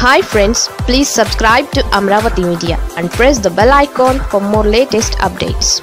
hi friends please subscribe to Amaravati media and press the bell icon for more latest updates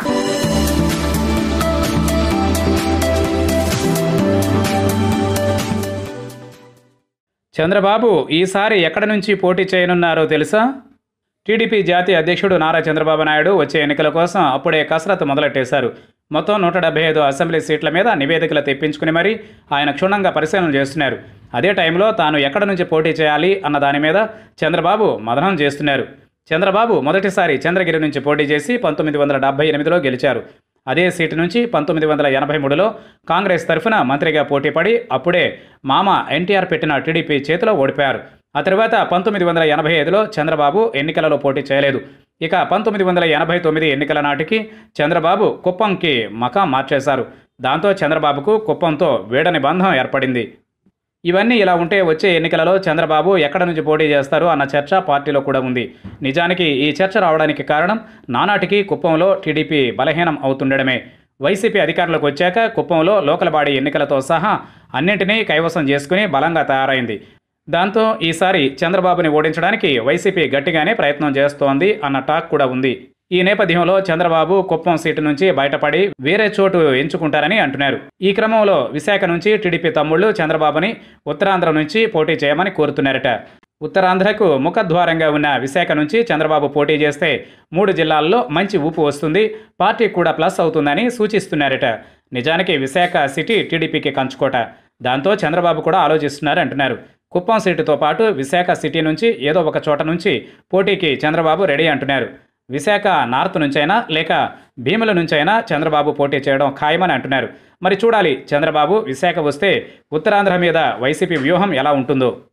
Chandrababu ఈసారి ఎక్కడి నుంచి పోటీ చేయనున్నారో తెలుసా టీడీపీ జాతీయ అధ్యక్షుడు నారా చంద్రబాబు నాయుడు వచ్చే ఎన్నికల కోసం అప్పుడే కసరత్తు మొదలెట్టేశారు మొత్తం నూట డెబ్బై ఐదు అసెంబ్లీ సీట్ల మీద నివేదికలు తెప్పించుకుని మరీ ఆయన క్షుణ్ణంగా పరిశీలన చేస్తున్నారు అదే టైంలో తాను ఎక్కడి నుంచి పోటీ చేయాలి అన్న దాని మీద చంద్రబాబు మదనం చేస్తున్నారు చంద్రబాబు మొదటిసారి చంద్రగిరి నుంచి పోటీ చేసి పంతొమ్మిది వందల డెబ్బై ఎనిమిదిలో గెలిచారు అదే సీటు నుంచి పంతొమ్మిది వందల ఎనభై మూడులో కాంగ్రెస్ తరఫున మంత్రిగా పోటీపడి అప్పుడే మామ ఎన్టీఆర్ పెట్టిన టీడీపీ చేతిలో ఓడిపోయారు ఆ తర్వాత పంతొమ్మిది వందల ఎనభై ఐదులో చంద్రబాబు ఎన్నికలలో పోటీ చేయలేదు ఇక పంతొమ్మిది వందల ఎనభై తొమ్మిది ఎన్నికల నాటికి చంద్రబాబు కుప్పంకి మకాం మార్చేశారు దాంతో చంద్రబాబుకు కుప్పంతో వీడని బంధం ఏర్పడింది ఇవన్నీ ఇలా ఉంటే వచ్చే ఎన్నికలలో చంద్రబాబు ఎక్కడ నుంచి పోటీ చేస్తారు అన్న చర్చ పార్టీలో కూడా ఉంది నిజానికి ఈ చర్చ రావడానికి కారణం నానాటికి కుప్పంలో టీడీపీ బలహీనం అవుతుండడమే వైసీపీ అధికారంలోకి వచ్చాక కుప్పంలో లోకల్ బాడీ ఎన్నికలతో సహా అన్నింటినీ కైవసం చేసుకుని బలంగా తయారైంది దాంతో ఈసారి చంద్రబాబుని ఓడించడానికి వైసీపీ గట్టిగానే ప్రయత్నం చేస్తోంది అన్న టాక్ కూడా ఉంది ఈ నేపథ్యంలో చంద్రబాబు కుప్పం సీటు నుంచి బయటపడి వేరే చోటు ఎంచుకుంటారని అంటున్నారు ఈ క్రమంలో విశాఖ నుంచి టీడీపీ తమ్ముళ్లు చంద్రబాబుని ఉత్తరాంధ్ర నుంచి పోటీ చేయమని కోరుతున్నారట ఉత్తరాంధ్రకు ముఖద్వారంగా ఉన్న విశాఖ నుంచి చంద్రబాబు పోటీ చేస్తే మూడు జిల్లాల్లో మంచి ఊపు వస్తుంది పార్టీకి కూడా ప్లస్ అవుతుందని సూచిస్తున్నారట నిజానికి విశాఖ సిటీ టీడీపీకి కంచుకోట దాంతో చంద్రబాబు కూడా ఆలోచిస్తున్నారు అంటున్నారు కుప్పం సీటుతో పాటు విశాఖ సిటీ నుంచి ఏదో ఒక చోట నుంచి పోటీకి చంద్రబాబు రెడీ అంటున్నారు విశాఖ నార్త్ నుంచైనా లేక భీముల నుంచైనా చంద్రబాబు పోటీ చేయడం ఖాయమని అంటున్నారు మరి చూడాలి చంద్రబాబు విశాఖ వస్తే ఉత్తరాంధ్ర మీద వైసీపీ వ్యూహం ఎలా ఉంటుందో